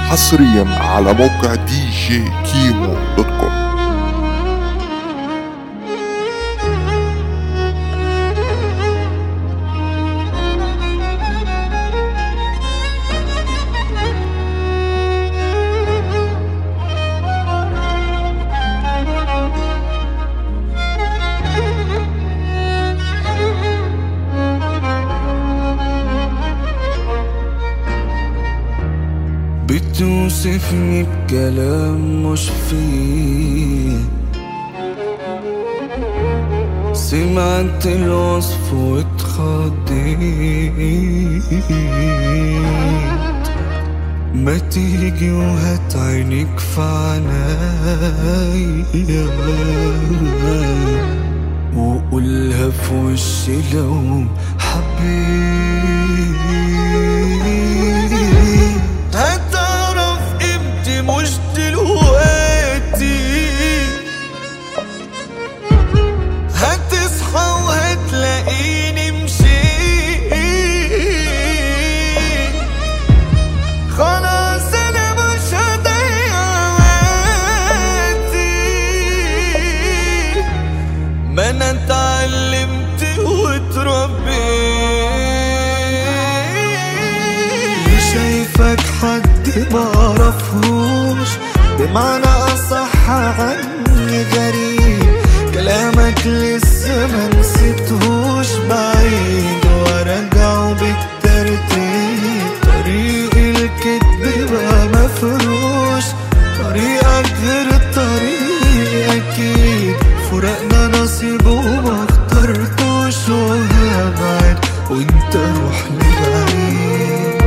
حصريا على موقع دي جي كيمو دوت كوم بتوصفني بكلام مش فيه سمعت الوصف واتخضيت ما تيجي وهات عينيك في عنايا وقولها في وشي لو حبيت هتعرف قيمتي مش دلوقتي هتصحى وهتلاقيني مشيت خلاص انا مش هضيع وقتي ما انا اتعلمت واتربيت شايفك حد معرفهوش بمعنى اصح عني غريب كلامك لسه ما نسيتهوش بعيد وارجعه بالترتيب طريق الكدب بقى مفروش طريقك غير طريقي اكيد فرقنا نصيب وما اخترتوش وهبعد وانت روح لبعيد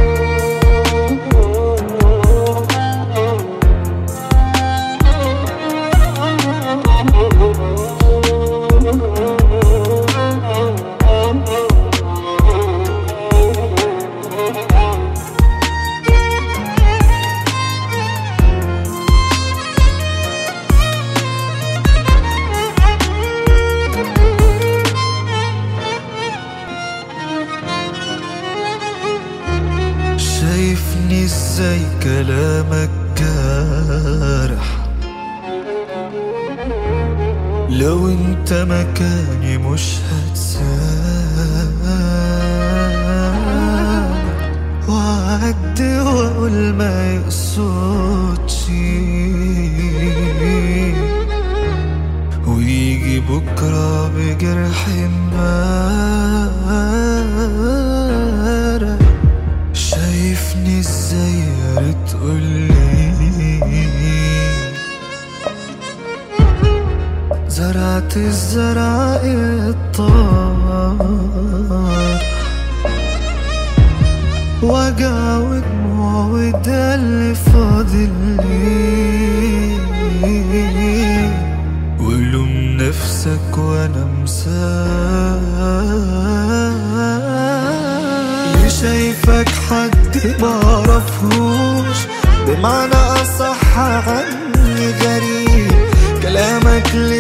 شايفني ازاي كلامك جارح لو انت مكاني مش هتسامح وأعدي وأقول ما يقصدش ويجي بكرة بجرح امبارح شايفني ازاي يا ريت قولي زرعت الزرع الطار وجع ودموع وده اللي فاضل لي ولوم نفسك وانا مساك شايفك حد معرفهوش بمعنى اصح عني غريب كلامك ليه